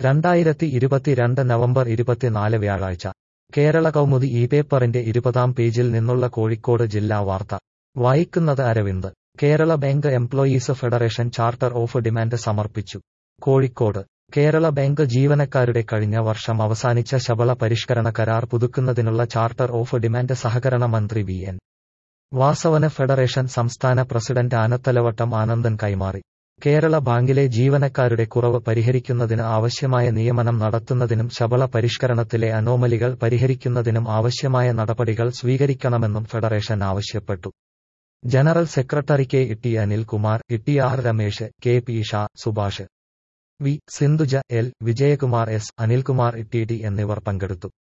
രണ്ടായിരത്തി ഇരുപത്തിരണ്ട് നവംബർ ഇരുപത്തിനാല് വ്യാഴാഴ്ച കേരള കൗമുദി ഈ പേപ്പറിന്റെ ഇരുപതാം പേജിൽ നിന്നുള്ള കോഴിക്കോട് ജില്ലാ വാർത്ത വായിക്കുന്നത് Aravind Kerala bank employees federation charter of demand സമർപ്പിച്ചു കോഴിക്കോട് കേരള ബാങ്ക് ജീവനക്കാരുടെ കഴിഞ്ഞ വർഷം അവസാനിച്ച ശമ്പള പരിഷ്കരണ കരാർ പുതുക്കുന്നതിനുള്ള ചാർട്ടർ ഓഫ് ഡിമാൻഡ് സഹകരണ മന്ത്രി വി എൻ വാസവന് ഫെഡറേഷൻ സംസ്ഥാന പ്രസിഡന്റ് ആനത്തലവട്ടം ആനന്ദൻ കൈമാറി കേരള ബാങ്കിലെ ജീവനക്കാരുടെ കുറവ് പരിഹരിക്കുന്നതിന് ആവശ്യമായ നിയമനം നടത്തുന്നതിനും ശമ്പള പരിഷ്കരണത്തിലെ അനോമലികൾ പരിഹരിക്കുന്നതിനും ആവശ്യമായ നടപടികൾ സ്വീകരിക്കണമെന്നും ഫെഡറേഷൻ ആവശ്യപ്പെട്ടു ജനറൽ സെക്രട്ടറി കെ ഇട്ടി അനിൽകുമാർ ഇട്ടി R Ramesh K P Shah Subhash V Sindhuja L Vijayakumar S Anilkumar ഇട്ടി ഡി എന്നിവർ പങ്കെടുത്തു